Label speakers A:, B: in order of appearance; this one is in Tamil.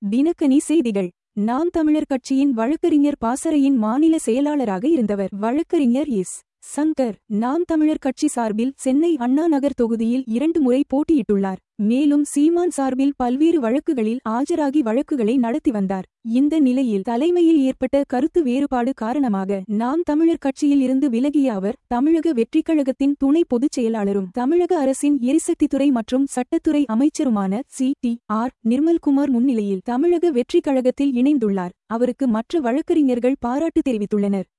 A: தினக்கனி செய்திகள் நாம் தமிழர் கட்சியின் வழக்கறிஞர் பாசறையின் மாநில செயலாளராக இருந்தவர் வழக்கறிஞர் எஸ் சங்கர் நாம் தமிழர் கட்சி சார்பில் சென்னை அண்ணா நகர் தொகுதியில் இரண்டு முறை போட்டியிட்டுள்ளார் மேலும் சீமான் சார்பில் பல்வேறு வழக்குகளில் ஆஜராகி வழக்குகளை நடத்தி வந்தார் இந்த நிலையில் தலைமையில் ஏற்பட்ட கருத்து வேறுபாடு காரணமாக நாம் தமிழர் கட்சியில் இருந்து விலகிய அவர் தமிழக வெற்றிக் கழகத்தின் துணை பொதுச் செயலாளரும் தமிழக அரசின் எரிசக்தித்துறை மற்றும் சட்டத்துறை அமைச்சருமான சி டி ஆர் நிர்மல்குமார் முன்னிலையில் தமிழக வெற்றிக் கழகத்தில் இணைந்துள்ளார் அவருக்கு மற்ற வழக்கறிஞர்கள் பாராட்டு தெரிவித்துள்ளனர்